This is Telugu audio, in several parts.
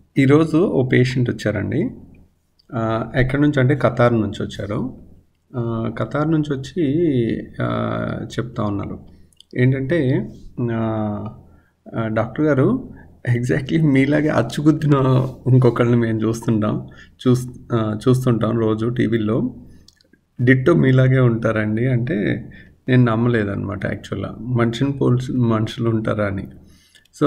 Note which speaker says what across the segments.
Speaker 1: ఈరోజు ఓ పేషెంట్ వచ్చారండి. ఆహ్, ఎక్కడి నుంచి అంటే ఖతార్ నుంచి వచ్చారు. ఆహ్, ఖతార్ నుంచి వచ్చి ఆహ్, చెప్తా ఉన్నారు. ఏంటంటే ఆహ్, ఆహ్, డాక్టర్ గారు ఎగ్జాక్ట్‌లీ మీలాగే అచ్చుగుద్దిన ఇంకొకళ్ళని మేము చూస్తుంటాం. చూస్ ఆహ్, చూస్తుంటాం రోజు టీవీలో. డిట్టో మీలాగే ఉంటారండి అంటే నేను నమ్మలేదనమాట యాక్చువల్‌గా. మనిషిని పోల్చి మనుషులు ఉంటారా అని. సో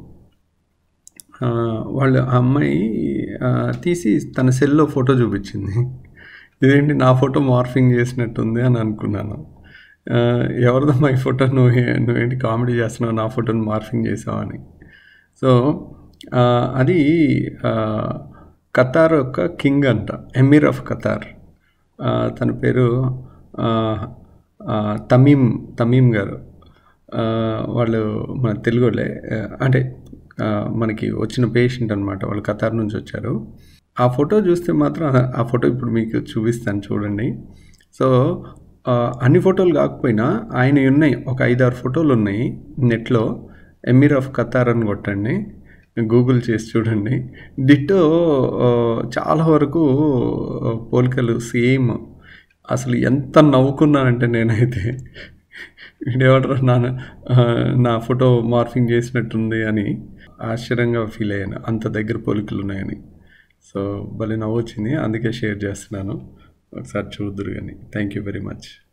Speaker 1: ఆహ్, వాళ్ళు ఆ అమ్మాయి ఆహ్, తీసి తన సెల్‌లో ఫోటో చూపించింది. ఇదేంటి నా ఫోటో మార్ఫింగ్ చేసినట్టుంది అని అనుకున్నాను. ఆహ్, ఎవరిదమ్మా ఈ ఫోటో నువ్వే నువ్వేంటి కామెడీ చేస్తున్నావు నా ఫోటోని మార్ఫింగ్ చేసావని. సో ఆహ్, అది ఆహ్, ఖతార్ యొక్క కింగ్ అంట. Emir of Qatar. ఆహ్, తన పేరు ఆహ్, ఆహ్, తమీమ్ తమీమ్ గారు. ఆహ్, వాళ్ళు మన తెలుగోళ్ళే. ఆహ్, అంటే ఆహ్, మనకి వచ్చిన పేషెంట్ అనమాట. వాళ్ళు ఖతార్ నుంచి వచ్చారు. ఆ ఫోటో చూస్తే మాత్రం ఆ ఫోటో ఇప్పుడు మీకు చూపిస్తాను చూడండి. సో ఆహ్, అన్ని ఫోటోలు కాకపోయినా ఆయనయి ఉన్నాయి. ఒక 5, 6 ఫోటోలు ఉన్నాయి నెట్‌లో. ఎమీర్ ఆఫ్ ఖతార్ అని కొట్టండి. గూగుల్ చేసి చూడండి. డిట్టో ఆహ్, చాలా వరకు పోలికలు సేమ్. అసలు ఎంత నవ్వుకున్నానంటే నేనైతే వీడెవడురా నా ఆహ్, నా ఫోటో మార్ఫింగ్ చేసినట్టుంది అని ఆశ్చర్యంగా ఫీల్ అయ్యాను. అంత దగ్గర పోలికలు ఉన్నాయని. సో భలే నవ్వొచ్చింది. అందుకే షేర్ చేస్తున్నాను. ఒకసారి చూద్దురు గాని. Thank you very much.